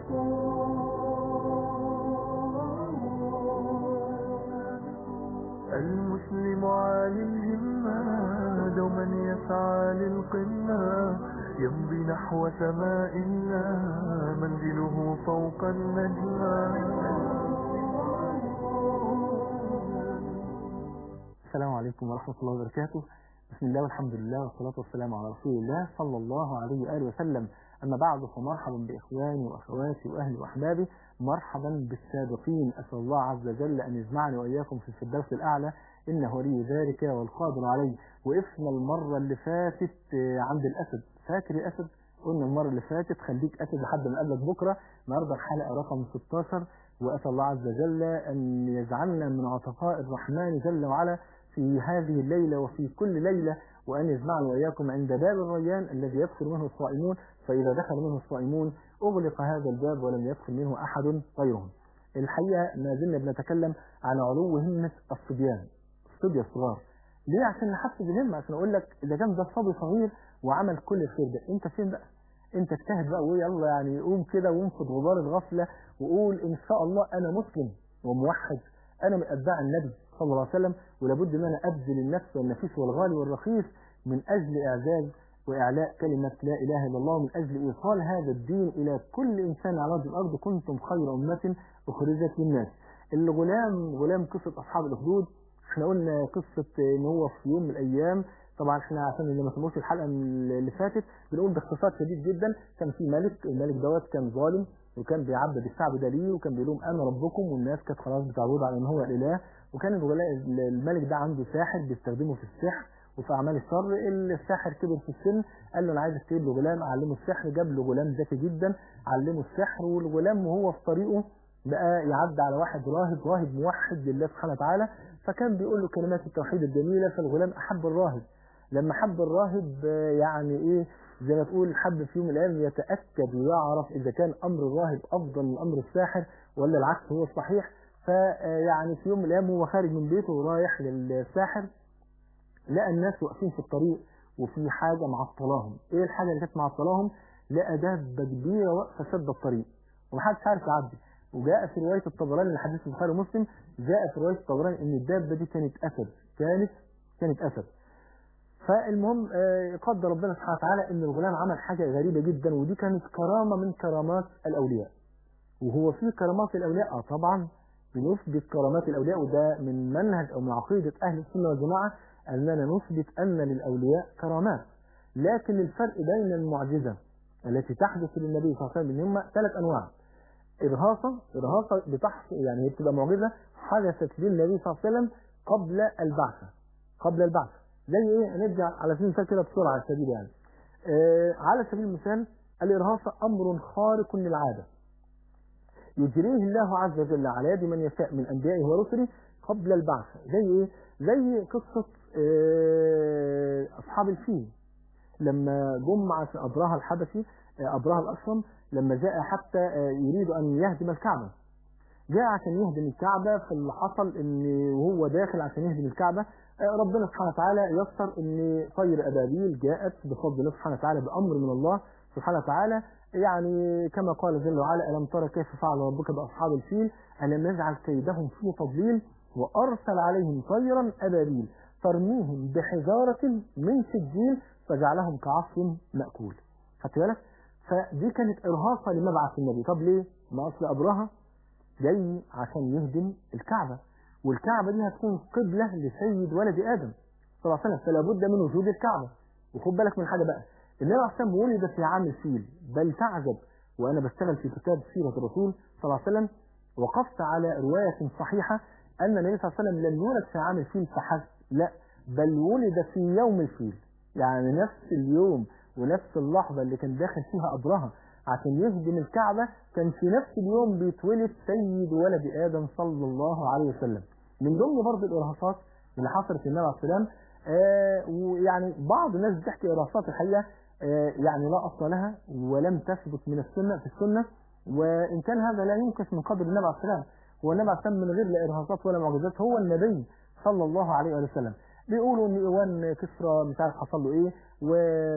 المسلم عالي الهمة دوما يسعى للقمة يمضي نحو سماء الله منزله فوق النجمة السلام عليكم ورحمة الله وبركاته بسم الله والحمد لله والصلاة والسلام على رسول الله صلى الله عليه وآله وسلم أما بعد فمرحبا بإخواني وأخواتي وأهلي وأحبابي مرحبا بالسابقين أسأل الله عز وجل أن يجمعني وإياكم في الفردوس الأعلى إنه ولي ذلك والقادر عليه وقفنا المرة اللي فاتت عند الأسد فاكر الأسد قلنا المرة اللي فاتت خليك أسد لحد ما قابلك بكرة النهاردة الحلقة رقم 16 وأسأل الله عز وجل أن يجعلنا من عطفاء الرحمن جل وعلا في هذه الليلة وفي كل ليلة وأن يجمعنا وإياكم عند باب الريان الذي يدخل منه الصائمون فإذا دخل منه الصائمون أغلق هذا الباب ولم يدخل منه أحد غيرهم الحقيقة ما زلنا بنتكلم عن علو همة الصبيان الصبية الصغار ليه عشان نحفز الهمة عشان أقول لك إذا كان ده صبي صغير وعمل كل الخير ده أنت فين بقى أنت اجتهد بقى وقول يلا يعني قوم كده وانفض غبار الغفلة وقول إن شاء الله أنا مسلم وموحد أنا من أتباع النبي صلى الله عليه وسلم ولابد أن أنا أبذل النفس والنفيس والغالي والرخيص من أجل إعزاز وإعلاء كلمة لا إله إلا الله من أجل إيصال هذا الدين إلى كل إنسان على وجه الأرض كنتم خير أمة أخرجت للناس الغلام غلام قصة أصحاب الأخدود احنا قلنا قصة إن هو في يوم من الأيام طبعا احنا عشان اللي ما سمعوش الحلقة اللي فاتت بنقول باختصار شديد جدا كان في ملك الملك دوت كان ظالم وكان بيعبد الشعب ده ليه وكان بيقول لهم انا ربكم والناس كانت خلاص بتعبد على ان هو الاله وكان الملك ده عنده ساحر بيستخدمه في السحر وفي اعمال الشر الساحر كبر في السن قال له انا عايز اشتري له غلام اعلمه السحر جاب له غلام ذكي جدا علمه السحر والغلام وهو في طريقه بقى يعدي على واحد راهب راهب موحد لله سبحانه وتعالى فكان بيقول له كلمات التوحيد الجميله فالغلام احب الراهب لما حب الراهب يعني ايه زي ما تقول حب في يوم من الايام يتاكد ويعرف اذا كان امر الراهب افضل من امر الساحر ولا العكس هو الصحيح فيعني في يوم من الايام هو خارج من بيته ورايح للساحر لقى الناس واقفين في الطريق وفي حاجه معطلاهم ايه الحاجه اللي كانت معطلاهم لقى دابه كبيره واقفه سد الطريق ومحدش عارف يعدي وجاء في روايه الطبراني الحديث البخاري ومسلم جاء في روايه الطبراني ان الدابه دي كانت اسد كانت كانت اسد فالمهم قدر ربنا سبحانه وتعالى ان الغلام عمل حاجة غريبة جدا ودي كانت كرامة من كرامات الاولياء وهو في كرامات الاولياء اه طبعا بنثبت كرامات الاولياء وده من منهج او من عقيدة اهل السنة والجماعة اننا نثبت ان للاولياء كرامات لكن الفرق بين المعجزة التي تحدث للنبي صلى الله عليه وسلم ان هم ثلاث انواع ارهاصة ارهاصة بتحصل يعني هي بتبقى معجزة حدثت للنبي صلى الله عليه وسلم قبل البعثة قبل البعثة زي ايه نرجع على سبيل المثال كده بسرعه على سبيل يعني آه على سبيل المثال الارهاصه امر خارق للعاده يجريه الله عز وجل على يد من يشاء من انبيائه ورسله قبل البعث زي ايه زي قصه آه اصحاب الفيل لما جم عشان ابرهه الحبشي آه ابرهه الاشرم لما جاء حتى يريد ان يهدم الكعبه جاء عشان يهدم الكعبة فاللي حصل ان وهو داخل عشان يهدم الكعبة ربنا سبحانه وتعالى يسر ان طير ابابيل جاءت بفضل الله سبحانه وتعالى بامر من الله سبحانه وتعالى يعني كما قال جل وعلا الم ترى كيف فعل ربك باصحاب الفيل الم يجعل كيدهم في تضليل وارسل عليهم طيرا ابابيل ترميهم بحجارة من سجيل فجعلهم كعصف مأكول خدت بالك فدي كانت ارهاصة لمبعث النبي طب ليه ما اصل ابرهة جاي عشان يهدم الكعبة والكعبة دي هتكون قبلة لسيد ولد آدم صلى الله عليه وسلم فلا بد من وجود الكعبة وخد بالك من حاجة بقى النبي عليه الصلاة ولد في عام الفيل بل تعجب وأنا بشتغل في كتاب سيرة الرسول صلى الله عليه وسلم وقفت على رواية صحيحة أن النبي صلى الله عليه وسلم لم يولد في عام الفيل فحسب لا بل ولد في يوم الفيل يعني نفس اليوم ونفس اللحظة اللي كان داخل فيها أبرهة عشان يهدم الكعبة كان في نفس اليوم بيتولد سيد ولد آدم صلى الله عليه وسلم من ضمن برضه الإرهاصات اللي حصلت في النبي عليه السلام آه ويعني بعض الناس بتحكي إرهاصات الحقيقة آه يعني لا أصل لها ولم تثبت من السنة في السنة وإن كان هذا لا ينقص من قدر النبي عليه السلام هو النبي عليه السلام من غير لا إرهاصات ولا معجزات هو النبي صلى الله عليه وسلم بيقولوا ان ايوان كسرى مش عارف حصل له ايه و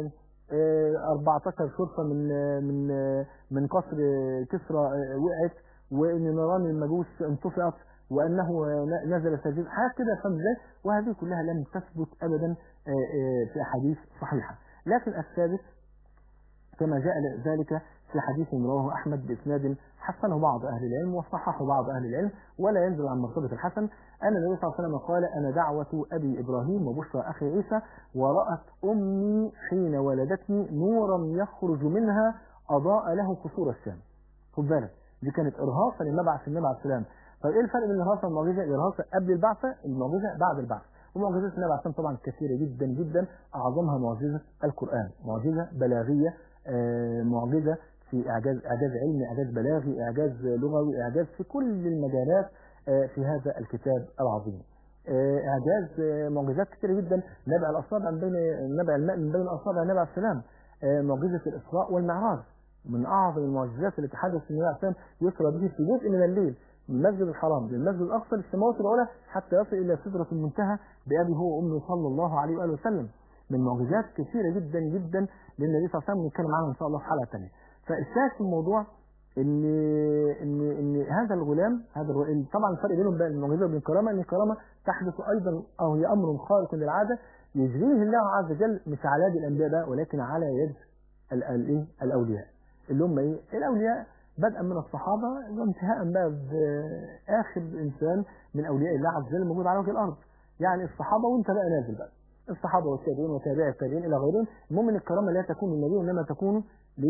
آه، 14 شرطة من آه، من آه، من قصر آه، كسرى آه، وقعت وان نيران المجوس انطفئت وانه آه، ن- نزل سجين حاجات كده فاهم ازاي وهذه كلها لم تثبت ابدا آه، آه، في احاديث صحيحه لكن الثابت كما جاء ذلك في حديث رواه أحمد بإسناد حسنه بعض أهل العلم وصححه بعض أهل العلم ولا ينزل عن مرتبة الحسن أن النبي صلى الله عليه وسلم قال أنا دعوة أبي إبراهيم وبشرى أخي عيسى ورأت أمي حين ولدتني نورا يخرج منها أضاء له قصور الشام خد بالك دي كانت إرهاصة للمبعث النبي عليه السلام طب إيه الفرق بين الإرهاصة والمعجزة؟ الإرهاصة قبل البعثة المعجزة بعد البعث ومعجزات النبي عليه السلام طبعا كثيرة جدا جدا أعظمها معجزة القرآن معجزة بلاغية آه، معجزة في إعجاز إعجاز علمي إعجاز بلاغي إعجاز لغوي إعجاز في كل المجالات آه، في هذا الكتاب العظيم آه، إعجاز آه، معجزات كثيرة جدا نبع الأصابع من بين نبع الماء من بين أصابع النبي عليه السلام آه، معجزة الإسراء والمعراج من أعظم المعجزات التي حدث النبي عليه السلام يسرى به في جزء من الليل من المسجد الحرام للمسجد الأقصى للسماوات العلى حتى يصل إلى سدرة المنتهى بأبي هو وأمه صلى الله عليه وآله وسلم من معجزات كثيرة جدا جدا للنبي صلى الله عليه وسلم نتكلم عنها إن شاء الله في حلقة ثانية فالشاهد في الموضوع ان ان ان هذا الغلام هذا الغلام طبعا الفرق بينهم بين المعجزه وبين الكرامه ان الكرامه تحدث ايضا او هي امر خارق للعاده يجريه الله عز وجل مش على يد الانبياء بقى ولكن على يد ال- ال- ايه الاولياء اللي هم ايه الاولياء بدءا من الصحابه وانتهاء بقى باخر انسان من اولياء الله عز وجل موجود على وجه الارض يعني الصحابه وانت بقى نازل بقى الصحابه والتابعين وتابع التابعين الى غيرهم المهم ان الكرامه لا تكون للنبي وانما تكون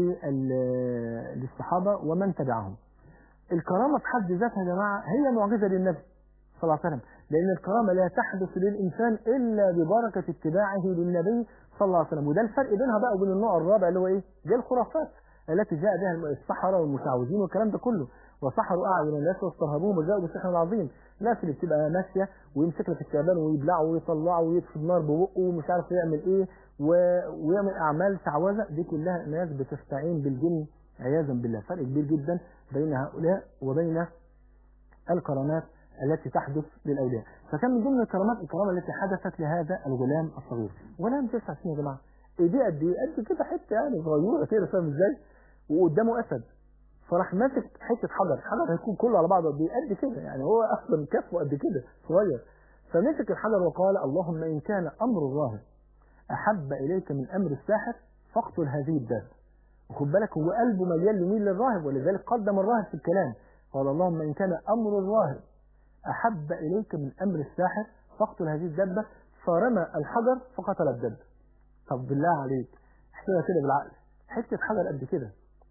لل- للصحابه ومن تبعهم الكرامه في حد ذاتها يا جماعه هي معجزه للنبي صلى الله عليه وسلم لان الكرامه لا تحدث للانسان الا ببركه اتباعه للنبي صلى الله عليه وسلم وده الفرق بينها بقى وبين النوع الرابع اللي هو ايه دي الخرافات التي جاء بها السحرة والمشعوذين والكلام ده كله وسحروا أعين الناس واسترهبوهم وجاءوا بسحر عظيم الناس اللي بتبقى ماشية ويمسك لك التعبان ويبلعه ويطلعه ويطفي النار ببقه ومش عارف يعمل ايه و... ويعمل أعمال تعوذة دي كلها ناس بتستعين بالجن عياذا بالله فرق كبير جدا بين هؤلاء وبين الكرامات التي تحدث للأولياء فكان من ضمن الكرامات الكرامة التي حدثت لهذا الغلام الصغير غلام تسع سنين يا جماعة ايديه قد ايه قد كده حتة يعني صغيرة كده فاهم ازاي وقدامه اسد فراح ماسك حته حجر الحجر هيكون كله على بعضه قد ايه قد كده يعني هو اصلا كفه قد كده صغير فمسك الحجر وقال اللهم ان كان امر الراهب احب اليك من امر الساحر فاقتل هذه الدابه وخد بالك هو قلبه مليان يميل للراهب ولذلك قدم الراهب في الكلام قال اللهم ان كان امر الراهب احب اليك من امر الساحر فاقتل هذه الدابه فرمى الحجر فقتل الدابه طب بالله عليك احسبها كده بالعقل حته حجر قد كده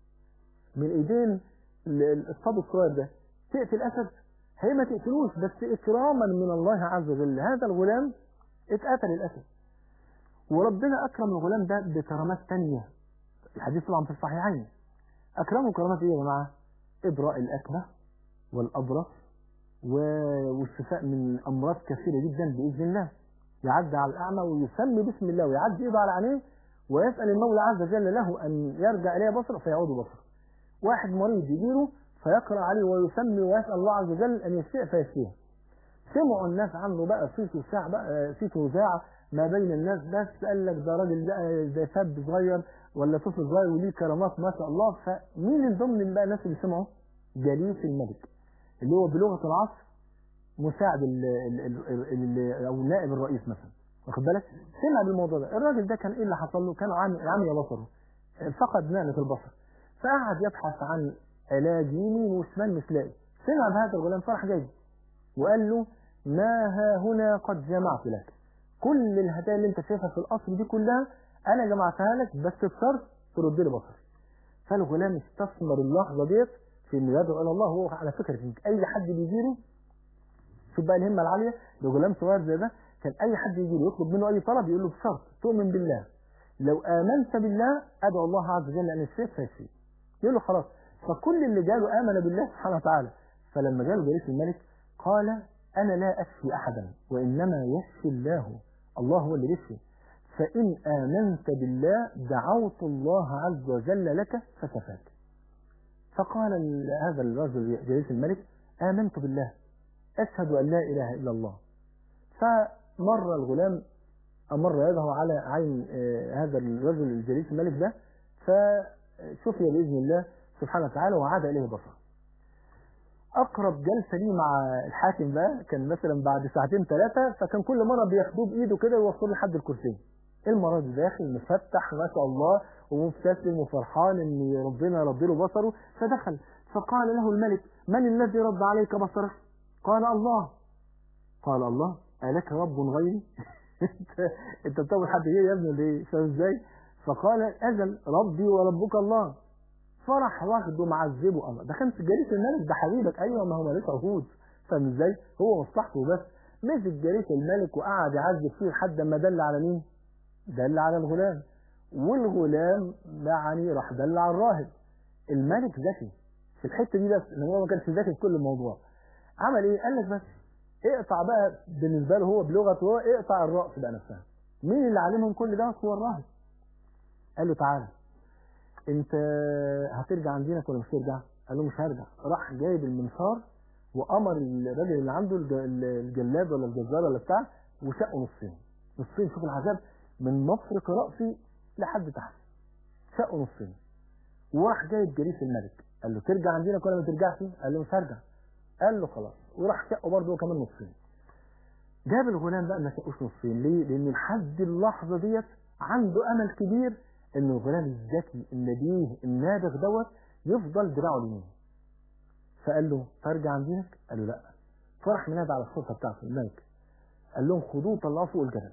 من ايدين ال- الصبي الصغير ده تقتل اسد هي ما تقتلوش بس اكراما من الله عز وجل هذا الغلام اتقتل الاسد وربنا اكرم الغلام ده بكرامات تانية الحديث طبعا في الصحيحين اكرمه كرامات ايه يا جماعه ابراء الاكمه والابرص و- والشفاء من امراض كثيره جدا باذن الله يعدي على الاعمى ويسمي باسم الله ويعدي ايده على عينيه ويسال المولى عز وجل له ان يرجع اليه بصره فيعود بصره واحد مريض يجيله فيقرأ عليه ويسمي ويسأل الله عز وجل أن يشفيه فيشفيه سمعوا الناس عنه بقى صيته ساعة بقى صيته ذاع ما بين الناس بس قال لك ده راجل ده ده شاب صغير ولا طفل صغير وليه كرامات ما شاء الله فمين من ضمن بقى الناس اللي سمعوا؟ جليس الملك اللي هو بلغة العصر مساعد ال ال ال ال او نائب الرئيس مثلا واخد بالك؟ سمع بالموضوع ده الراجل ده كان ايه اللي حصل له؟ كان عامي عمي بصره فقد نعمة البصر فقعد يبحث عن علاج يمين وشمال مش لاقي سمع بهذا الغلام فرح جاي وقال له ما ها هنا قد جمعت لك كل الهدايا اللي انت شايفها في القصر دي كلها انا جمعتها لك بس بشرط ترد لي بصري فالغلام استثمر اللحظه ديت في انه يدعو الى الله هو على فكره اي حد بيجي له شوف بقى الهمه العاليه ده غلام صغير زي ده كان اي حد يجي له يطلب منه اي طلب يقول له بشرط تؤمن بالله لو امنت بالله ادعو الله عز وجل ان يشفيك فيشفيك يقول له خلاص فكل اللي جاله امن بالله سبحانه وتعالى فلما جاله جليس الملك قال انا لا اشفي احدا وانما يشفي الله الله هو اللي يشفي فان امنت بالله دعوت الله عز وجل لك فشفاك فقال ال- هذا الرجل جليس الملك امنت بالله اشهد ان لا اله الا الله فمر الغلام أمر يده على عين آه، هذا الرجل الجليس الملك ده فشفي بإذن الله سبحانه وتعالى وعاد إليه بصره أقرب جلسة ليه مع الحاكم ده كان مثلا بعد ساعتين ثلاثة فكان كل مرة بياخدوه بإيده كده ويوصلوا لحد الكرسي المرة دي داخل مفتح ما شاء الله ومبتسم وفرحان ان ربنا رد له بصره فدخل فقال له الملك من الذي رد عليك بصرك قال الله قال الله ألك رب غيري انت انت بتعمل حد غيري يا ابني ولا ايه فاهم ازاي فقال اجل ربي وربك الله فرح واخده معذبه الله ده كان جليس الملك ده حبيبك ايوه ما هو ملك عهود فاهم ازاي هو مصلحته بس مسك جليس الملك وقعد يعذب فيه لحد ما دل على مين دل على الغلام والغلام يعني راح دل على الراهب الملك ذكي في الحته دي بس ان هو ما كانش ذكي في كل الموضوع عمل ايه قال لك بس اقطع بقى بالنسبه له هو بلغته هو اقطع الراس بقى نفسها مين اللي علمهم كل ده هو الراهب قال له تعالى انت هترجع عندنا ولا مش هترجع قال له مش هرجع راح جايب المنشار وامر الراجل اللي عنده الج- الجلاد ولا الجزار ولا بتاع وشقه نصين نصين شوف العذاب من مفرق راسي لحد تحت شقه نصين وراح جايب جريس الملك قال له ترجع عندنا ولا ما ترجعش قال له مش هرجع قال له خلاص وراح شقه برضه هو كمان نصين جاب الغلام بقى ما شقوش نصين ليه؟ لان لحد اللحظه ديت عنده امل كبير ان الغلام الذكي النبيه النابغ دوت يفضل دراعه اليمين فقال له ترجع عن دينك؟ قال له لا فراح منادى على السلطه بتاعته الملك قال لهم خدوه طلعوه فوق الجبل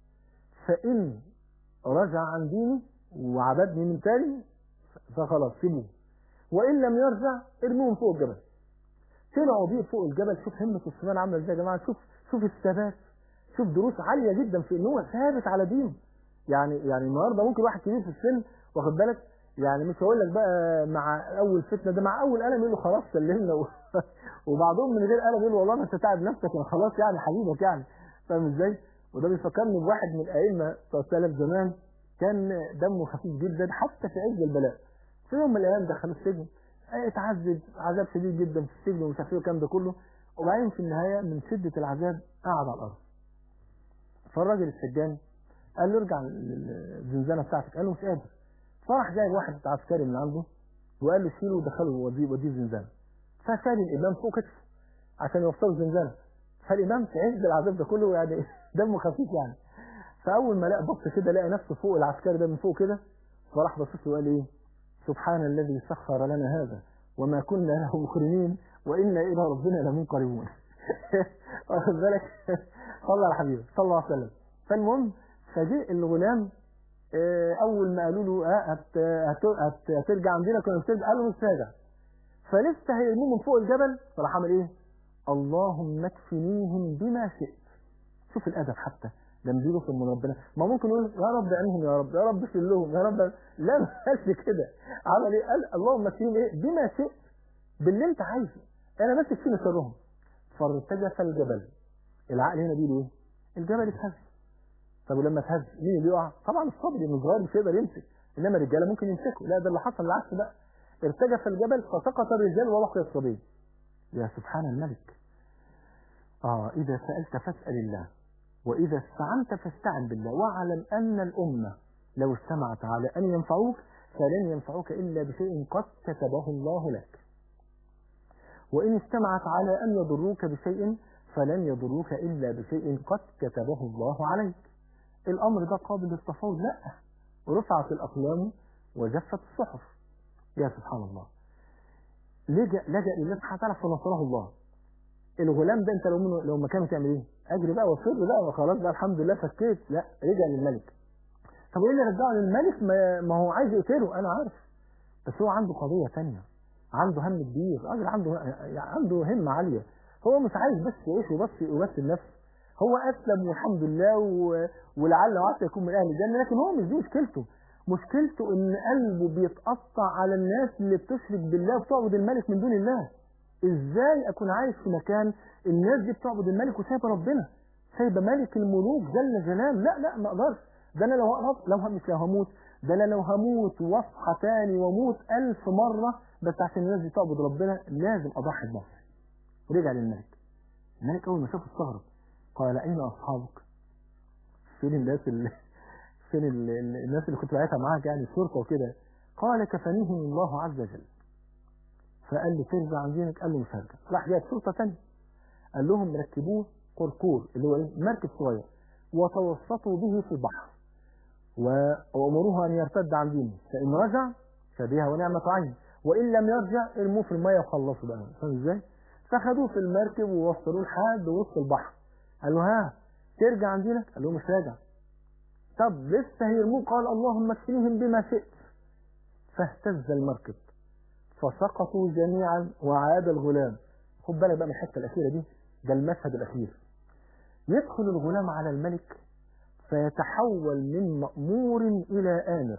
فان رجع عن ديني وعبدني من تاني فخلاص سيبوه وان لم يرجع ارموه من فوق الجبل طلعوا بيه فوق الجبل شوف همة الصبيان عاملة ازاي يا جماعة شوف شوف الثبات شوف دروس عالية جدا في ان هو ثابت على دينه يعني يعني النهارده ممكن واحد كبير في السن واخد بالك يعني مش هقول لك بقى مع اول فتنه ده مع اول قلم يقول له خلاص سلمنا و... وبعضهم من غير قلم يقول له والله ما انت تعب نفسك انا خلاص يعني حبيبك يعني فاهم ازاي؟ وده بيفكرني بواحد من الائمه بتوع السلف زمان كان دمه خفيف جدا حتى في عز البلاء في يوم من الايام دخلوا السجن آه، اتعذب عذاب شديد جدا في السجن ومش عارف ايه والكلام ده كله وبعدين في النهايه من شده العذاب قعد على الارض فالراجل السجان قال له ارجع للزنزانه بتاعتك قال له مش قادر فراح جايب واحد عسكري من عنده وقال له شيله ودخله وديه وديه الزنزانه فشال الامام فوق كتفه عشان يوصله الزنزانه فالامام في عز العذاب ده كله يعني دمه خفيف يعني فاول ما لقى بص كده لقى نفسه فوق العسكري ده من فوق كده فراح بص له وقال ايه سبحان الذي سخر لنا هذا وما كنا له مقرنين وانا الى ربنا لمنقلبون واخد بالك صلى على حبيبه صلى الله عليه وسلم فالمهم فجاء الغلام آه، اول ما قالوا له آه، هت هت هت هترجع عندنا كنا بترجع قال له مش راجع فلسه هيرموه من فوق الجبل فراح عمل ايه اللهم اكفنيهم بما شئت شوف الادب حتى لما بيجوا في من ربنا ما ممكن يقول يا رب عنهم يا رب يا رب شيل لهم يا رب لا ما قالش كده عمل ايه قال اللهم اكفنيهم ايه بما شئت باللي انت عايزه انا ماسك فينا شرهم فارتجف الجبل العقل هنا بيقول ايه الجبل اتهز طب ولما اتهز مين اللي يقع طبعا الصبر لانه صغير مش هيقدر يمسك انما الرجاله ممكن يمسكوا لا ده اللي حصل العكس بقى ارتجف الجبل فسقط الرجال وبقي الصبي يا سبحان الملك اه اذا سالت فاسال الله واذا استعنت فاستعن بالله واعلم ان الامه لو اجتمعت على ان ينفعوك فلن ينفعوك الا بشيء قد كتبه الله لك وإن اجتمعت على أن يضروك بشيء فلن يضروك إلا بشيء قد كتبه الله عليك الأمر ده قابل للتفاوض لا رفعت الأقلام وجفت الصحف يا سبحان الله لجأ لجأ لله سبحانه وتعالى فنصره الله الغلام ده انت لو منه لو مكانه تعمل ايه؟ اجري بقى وفر بقى وخلاص بقى الحمد لله فكيت لا رجع للملك طب وايه اللي رجعه للملك ما, ما هو عايز يقتله انا عارف بس هو عنده قضيه ثانيه عنده هم كبير راجل عنده عنده همة عالية هو مش عايز بس يعيش وبس وبس النفس هو أسلم والحمد لله و... ولعل وعسى يكون من أهل الجنة لكن هو مش دي مشكلته مشكلته إن قلبه بيتقطع على الناس اللي بتشرك بالله وبتعبد الملك من دون الله إزاي أكون عايش في مكان الناس دي بتعبد الملك وسايبة ربنا سايبة ملك الملوك جل جلاله لا لا ما أقدرش ده أنا لو أقرب لو مش لو هموت ده أنا لو هموت واصحى تاني واموت ألف مرة بس عشان الناس دي تعبد ربنا لازم اضحي بنفسي ورجع للملك الملك اول ما شافه استغرب قال اين اصحابك فين الناس اللي فين ال... ال- الناس اللي كنت بعتها معاك يعني الشرطة وكده قال كفنيهم الله عز وجل فقال له ترجع عن دينك قال له مش هرجع راح جاب شرطة تانية قال لهم ركبوه قرقور اللي هو ايه مركب صغير وتوسطوا به في البحر و- وأمروه أن يرتد عن دينه فإن رجع فبها ونعمة عين وإن لم يرجع ارموه في المية وخلصوا بقى فاهم ازاي؟ فخدوه في المركب ووصلوه لحد وسط البحر قال له ها ترجع عن دينك؟ قال له مش راجع طب لسه هيرموه قال اللهم اكفنيهم بما شئت فاهتز المركب فسقطوا جميعا وعاد الغلام خد بالك بقى من الحته الاخيره دي ده المشهد الاخير يدخل الغلام على الملك فيتحول من مأمور إلى آمر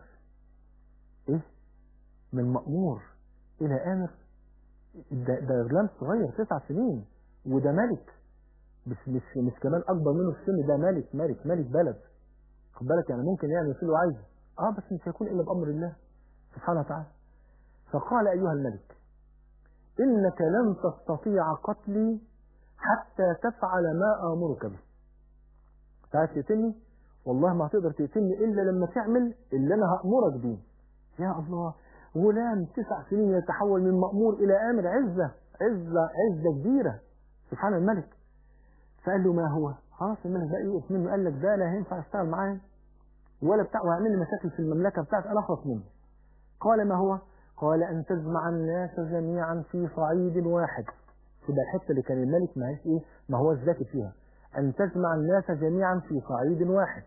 إيه؟ من مأمور إلى آمر ده, ده غلام صغير تسع سنين وده ملك مش مش مش كمان أكبر منه في السن ده ملك ملك ملك بلد خد بالك يعني ممكن يعني يصير له عايزه اه بس مش هيكون إلا بأمر الله سبحانه وتعالى فقال أيها الملك إنك لن تستطيع قتلي حتى تفعل ما آمرك به تعال تقتلني والله ما هتقدر تقتلني إلا لما تعمل اللي أنا هأمرك بيه يا الله غلام تسع سنين يتحول من مأمور إلى آمر عزة عزة عزة كبيرة سبحان الملك فقال له ما هو خلاص الملك بقى يقف منه قال لك ده لا هينفع اشتغل معاه ولا بتاع وهيعمل لي مشاكل في المملكة بتاعتي أنا أخلص منه قال ما هو قال أن تجمع الناس جميعا في صعيد واحد تبقى الحتة اللي كان الملك ما هيش إيه ما هو الذكي فيها أن تجمع الناس جميعا في صعيد واحد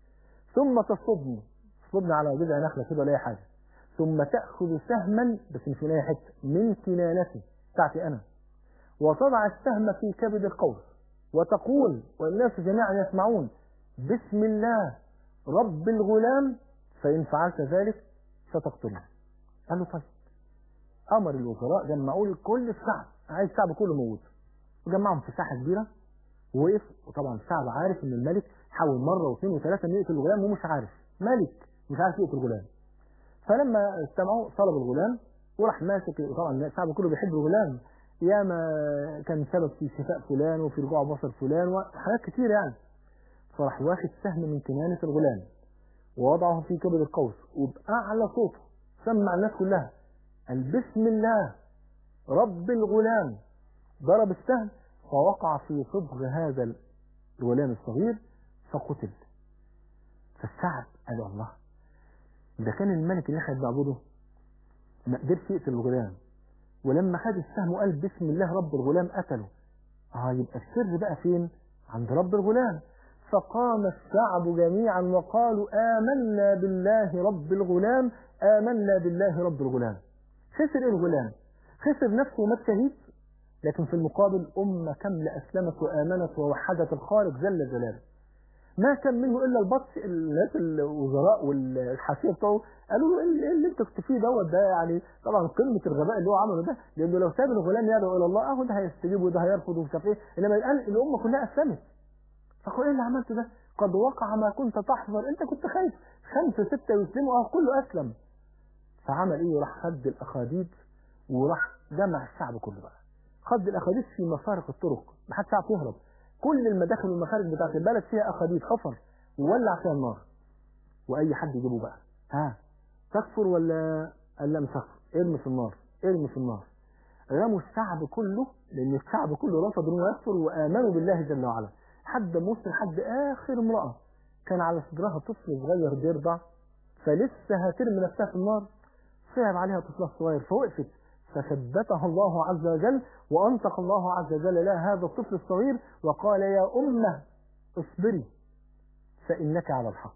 ثم تصبني تصبني على جذع نخلة كده ولا أي حاجة ثم تأخذ سهما بس مش من أي حتة من كنانتي بتاعتي أنا وتضع السهم في كبد القوس وتقول والناس جميعا يسمعون بسم الله رب الغلام فإن فعلت ذلك ستقتله قال له طيب أمر الوزراء جمعوا كل الشعب عايز الشعب كله موجود وجمعهم في ساحة كبيرة ووقف وطبعا الشعب عارف ان الملك حاول مرة واثنين وثلاثة ان يقتل الغلام ومش عارف ملك مش عارف يقتل الغلام فلما استمعوا طلب الغلام وراح ماسك طبعا الشعب كله بيحب الغلام ياما كان سبب في شفاء فلان وفي رجوع بصر فلان وحاجات كتير يعني فراح واخد سهم من كنانة الغلام ووضعه في كبد القوس وبأعلى صوته سمع الناس كلها قال بسم الله رب الغلام ضرب السهم فوقع في صدغ هذا الغلام الصغير فقتل فالشعب قال الله ده كان الملك اللي احنا بنعبده ما قدرش يقتل الغلام ولما خد السهم وقال بسم الله رب الغلام قتله اه يبقى السر بقى فين عند رب الغلام فقام الشعب جميعا وقالوا آمنا بالله رب الغلام آمنا بالله رب الغلام خسر ايه الغلام خسر نفسه ومات شهيد لكن في المقابل أمة كاملة أسلمت وآمنت ووحدت الخالق جل جلاله ما كان منه إلا البطش الناس الوزراء والحاشية بتوعه قالوا له إيه اللي أنت كنت فيه دوت ده يعني طبعا قمة الغباء اللي هو عمله ده لأنه لو ساب الغلام يدعو إلى الله أهو ده هيستجيب وده هيرفض ومش عارف إيه إنما الآن الأمة كلها أسلمت فقال إيه اللي عملته ده؟ قد وقع ما كنت تحذر أنت كنت خايف خمسة ستة يسلموا أه كله أسلم فعمل إيه راح خد الأخاديد وراح جمع الشعب كله بقى خد الأخاديد في مفارق الطرق ما حدش عارف يهرب كل المداخل والمخارج بتاعت البلد فيها أخاديد خفر وولع فيها النار وأي حد يجيبه بقى ها تكفر ولا قال لا مش هكفر ارمي في النار ارمي في النار رموا الشعب كله لأن الشعب كله رفض إنه يكفر وآمنوا بالله جل وعلا حد مسلم لحد آخر امرأة كان على صدرها طفل صغير بيرضع فلسه هترمي نفسها في النار صعب عليها طفلها الصغير فوقفت فثبتها الله عز وجل وأنطق الله عز وجل لها هذا الطفل الصغير وقال يا أمة اصبري فإنك على الحق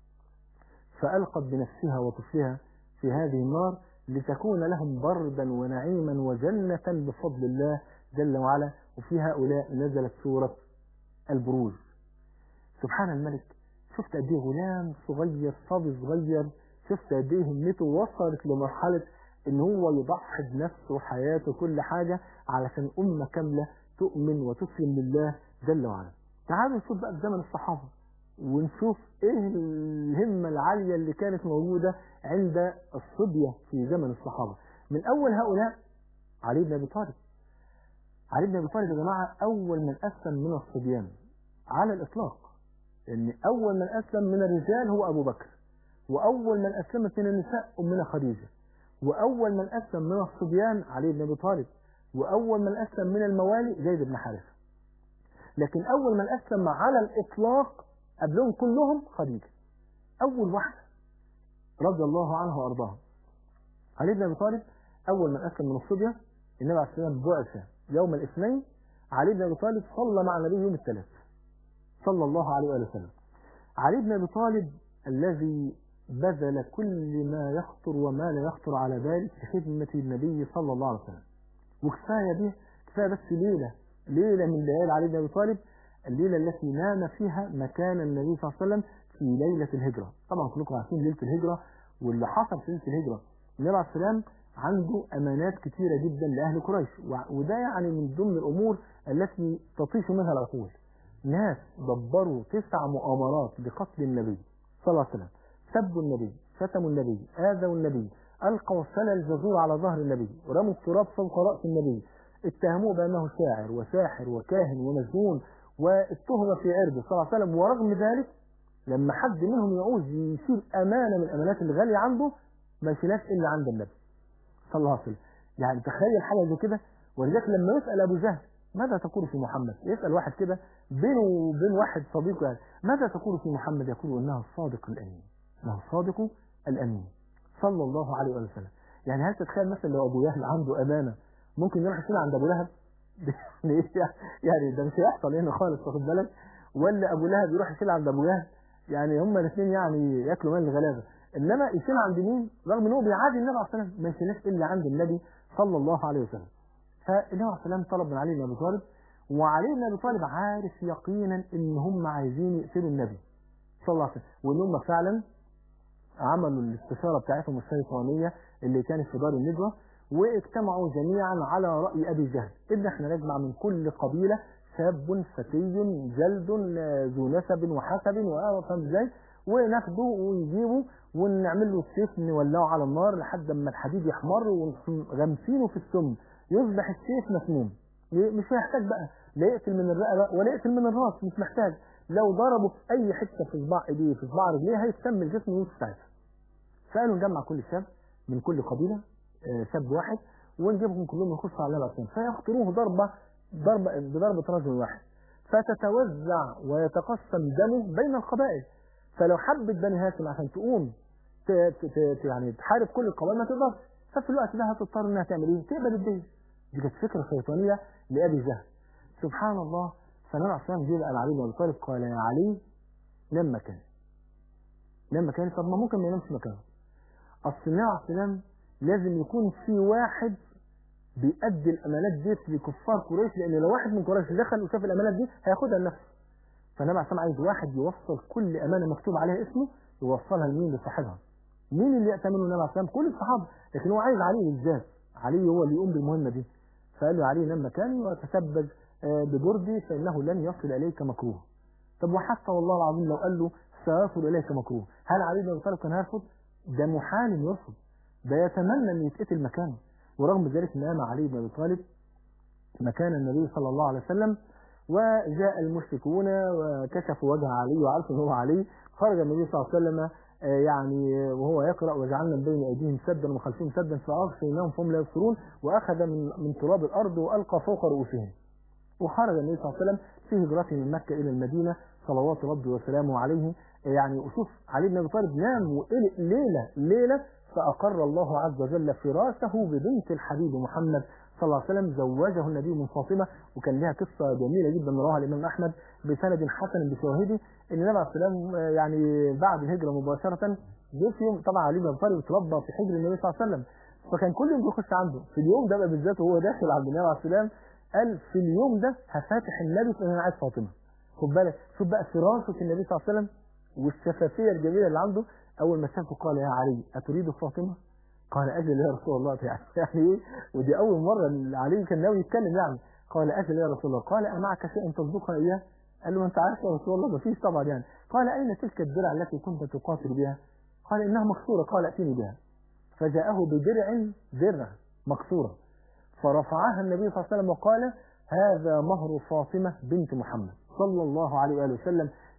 فألقت بنفسها وطفلها في هذه النار لتكون لهم بردا ونعيما وجنة بفضل الله جل وعلا وفي هؤلاء نزلت سورة البروج سبحان الملك شفت قد ايه غلام صغير صبي صغير شفت قد ايه همته وصلت لمرحلة ان هو يضحي بنفسه وحياته كل حاجة علشان أمة كاملة تؤمن وتسلم لله جل وعلا تعالوا نشوف بقى في زمن الصحابة ونشوف ايه الهمة العالية اللي كانت موجودة عند الصبية في زمن الصحابة من أول هؤلاء علي بن أبي طالب علي بن أبي طالب يا جماعة أول من أسلم من الصبيان على الإطلاق ان اول من اسلم من الرجال هو ابو بكر واول من اسلمت من النساء امنا خديجه واول من اسلم من الصبيان علي بن ابي طالب واول من اسلم من الموالي زيد بن حارثه لكن اول من اسلم على الاطلاق قبلهم كلهم خديجه اول واحده رضي الله عنها وارضاها علي بن ابي طالب اول من اسلم من الصبيه النبي عليه الصلاه والسلام بعث يوم الاثنين علي بن ابي طالب صلى مع النبي يوم الثلاث صلى الله عليه وآله وسلم علي بن ابي طالب الذي بذل كل ما يخطر وما لا يخطر على باله في خدمة النبي صلى الله عليه وسلم وكفاية دي كفاية بس ليلة ليلة من ليالي علي بن أبي طالب الليلة التي نام فيها مكان النبي صلى الله عليه وسلم في ليلة الهجرة طبعا كلكم عارفين ليلة الهجرة واللي حصل في ليلة الهجرة النبي عليه السلام عنده أمانات كثيرة جدا لأهل قريش وده يعني من ضمن الأمور التي تطيش منها العقول ناس دبروا تسع مؤامرات لقتل النبي صلى الله عليه وسلم سبوا النبي شتموا النبي آذوا النبي ألقوا سلة الجزور على ظهر النبي ورموا التراب فوق رأس النبي اتهموه بأنه شاعر وساحر وكاهن ومجنون واتهم في عرضه صلى الله عليه وسلم ورغم ذلك لما حد منهم يعوز يشيل أمانة من الأمانات الغالية عنده ما يشيلهاش إلا عند النبي صلى الله عليه وسلم يعني تخيل حاجة زي كده ولذلك لما يسأل أبو جهل ماذا تقول في محمد يسأل واحد كده بينه وبين واحد صديقه يعني ماذا تقول في محمد يقول إنه الصادق الأمين إنه الصادق الأمين صلى الله عليه وسلم يعني هل تتخيل مثلا لو أبو جهل عنده أمانة ممكن يروح يشيل عند أبو لهب يعني ده مش هيحصل هنا خالص واخد بالك ولا أبو لهب يروح يشيل عند أبو جهل يعني هما الاثنين يعني ياكلوا مال الغلابة إنما يشيل عند مين رغم إن هو بيعادي النبي عليه الصلاة والسلام ما يشيلش إلا عند النبي صلى الله عليه وسلم فالنبي عليه السلام طلب من علي بن ابي طالب وعلي بن ابي طالب عارف يقينا ان هم عايزين يقتلوا النبي صلى الله عليه وسلم وان هم فعلا عملوا الاستشاره بتاعتهم الشيطانيه اللي كانت في دار الندوه واجتمعوا جميعا على راي ابي جهل ان احنا نجمع من كل قبيله شاب فتي جلد ذو نسب وحسب وفهم ازاي وناخده ونجيبه ونعمل له السيف نولعه على النار لحد ما الحديد يحمر وغمسينه في السم يصبح السيف مسموم مش هيحتاج بقى لا يقتل من الرقبه ولا يقتل من الراس مش محتاج لو ضربه في اي حته في صباع ايديه في صباع رجليه هيتسمى الجسم ويموت ساعتها فقالوا نجمع كل شاب من كل قبيله شاب واحد ونجيبهم كلهم يخشوا على النبي عليه فيقتلوه ضربه ضربه بضربه رجل واحد فتتوزع ويتقسم دمه بين القبائل فلو حبت بني هاشم عشان تقوم ت... ت... ت... يعني تحارب كل القبائل ما تقدرش ففي الوقت ده هتضطر انها تعمل ايه؟ تقبل الدين دي كانت فكره شيطانيه لابي جهل سبحان الله فالنبي عليه الصلاه والسلام جه علي بن ابي طالب قال يا علي نام مكاني نام مكاني طب ما ممكن ما ينامش مكانه اصل النبي عليه السلام لازم يكون في واحد بيأدي الامانات ديت لكفار قريش لان لو واحد من قريش دخل وشاف الامانات دي هياخدها لنفسه فالنبي عليه الصلاه عايز واحد يوصل كل امانه مكتوب عليها اسمه يوصلها لمين لصاحبها مين اللي يأتمنه النبي عليه الصلاه كل الصحابه لكن هو عايز علي بالذات علي هو اللي يقوم بالمهمه دي فقال له علي نام مكاني وتسبج ببردي فانه لن يصل اليك مكروه طب وحتى والله العظيم لو قال له سيصل اليك مكروه هل علي بن ابي طالب كان هيرفض ده محال يرفض ده يتمنى ان يتقتل مكانه ورغم ذلك نام علي بن ابي طالب مكان النبي صلى الله عليه وسلم وجاء المشركون وكشفوا وجه علي وعرفوا ان هو علي خرج النبي صلى الله عليه وسلم يعني وهو يقرأ وجعلنا من بين أيديهم سدا ومن خلفهم سدا فأغشيناهم فهم لا يبصرون وأخذ من من تراب الأرض وألقى فوق رؤوسهم وخرج النبي صلى الله عليه وسلم في هجرته من مكة إلى المدينة صلوات ربي وسلامه عليه يعني وشوف علي بن أبي طالب نام وقلق ليلة ليلة فأقر الله عز وجل فراسه ببنت الحبيب محمد صلى الله عليه وسلم زوجه النبي من فاطمة وكان لها قصة جميلة جدا رواها الإمام أحمد بسند حسن بشواهده ان النبي عليه السلام يعني بعد الهجرة مباشرة جه في يوم طبعا علي بن ابي طالب اتربى في حجر النبي صلى الله عليه وسلم فكان كل يوم بيخش عنده في اليوم ده بقى بالذات وهو داخل عند النبي عليه السلام قال في اليوم ده هفاتح النبي لان انا عايز فاطمه خد بالك شوف بقى فراسه النبي صلى الله عليه وسلم والشفافيه الجميله اللي عنده اول ما شافه قال يا علي اتريد فاطمه؟ قال اجل يا رسول الله يعني يعني ايه ودي اول مره علي كان ناوي يتكلم يعني قال اجل يا رسول الله قال امعك شيء تصدقها اياه؟ قال له ما انت عارف يا رسول الله ما فيش طبعا يعني قال اين تلك الدرع التي كنت تقاتل بها؟ قال انها مكسوره قال اتيني بها فجاءه بدرع درع مكسوره فرفعها النبي صلى الله عليه وسلم وقال هذا مهر فاطمه بنت محمد صلى الله عليه واله وسلم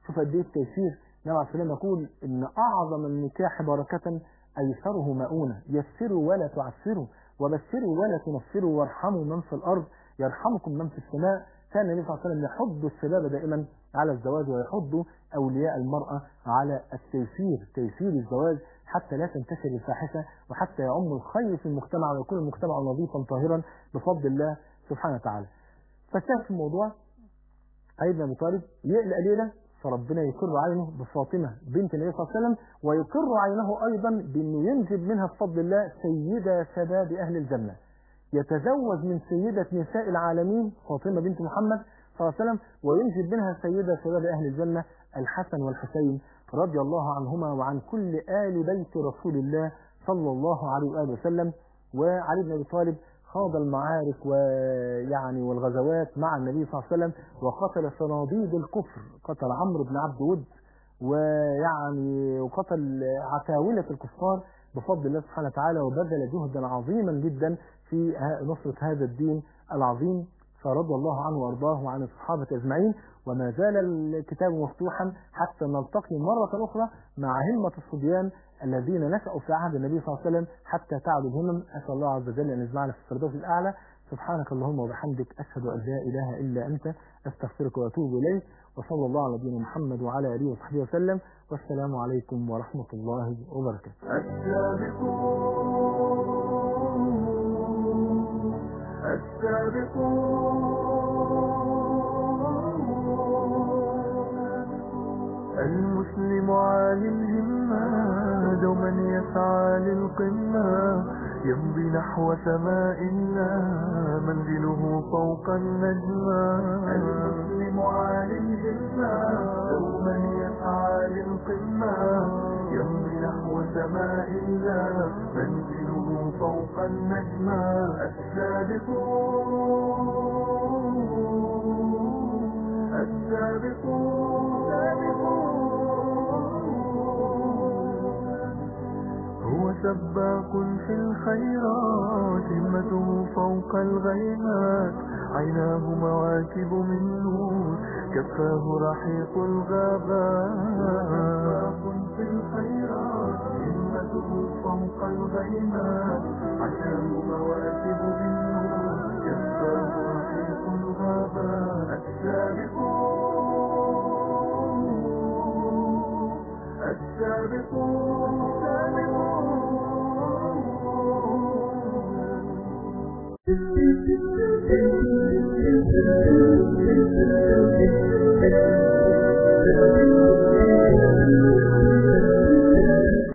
شوف قد ايه التيسير النبي عليه السلام يقول ان اعظم النكاح بركه ايسره مؤونه يسروا ولا تعسروا وبشروا ولا تنفروا وارحموا من في الارض يرحمكم من في السماء كان النبي صلى الله عليه وسلم يحض الشباب دائما على الزواج ويحض اولياء المراه على التيسير تيسير الزواج حتى لا تنتشر الفاحشه وحتى يعم الخير في المجتمع ويكون المجتمع نظيفا طاهرا بفضل الله سبحانه وتعالى. فالشاهد في الموضوع علي بن ابي طالب يقلق ليله فربنا يقر عينه بفاطمه بنت النبي صلى الله عليه وسلم ويقر عينه ايضا بانه ينجب منها بفضل الله سيده شباب اهل الجنه. يتزوج من سيده نساء العالمين فاطمه بنت محمد صلى الله عليه وسلم وينجب منها سيده شباب اهل الجنه الحسن والحسين رضي الله عنهما وعن كل ال بيت رسول الله صلى الله عليه واله وسلم وعلي بن ابي طالب خاض المعارك ويعني والغزوات مع النبي صلى الله عليه وسلم وقتل صناديد الكفر قتل عمرو بن عبد ود ويعني وقتل عتاولة الكفار بفضل الله سبحانه وتعالى وبذل جهدا عظيما جدا في نصرة هذا الدين العظيم فرضي الله عنه وارضاه وعن الصحابة اجمعين وما زال الكتاب مفتوحا حتى نلتقي مرة أخرى مع همة الصبيان الذين نشأوا في عهد النبي صلى الله عليه وسلم حتى تعلو الهمم أسأل الله عز وجل أن يجمعنا في الفردوس الأعلى سبحانك اللهم وبحمدك أشهد أن لا إله إلا أنت أستغفرك وأتوب إليك وصلى الله على نبينا محمد وعلى آله وصحبه وسلم والسلام عليكم ورحمة الله وبركاته المسلم عالي الهمة دوما يسعى للقمة يمضي نحو سماء الله منزله فوق النجمة المسلم عالي الهمة دوما يسعى للقمة يمضي نحو سماء الله منزله فوق النجمة السابقون هو سباق في الخيرات همته فوق الغيمات عيناه مواكب من نور كفاه رحيق الغابات في الخيرات همته فوق الغيمات عيناه مواكب من نور كفاه رحيق الغابات السابقون السابقون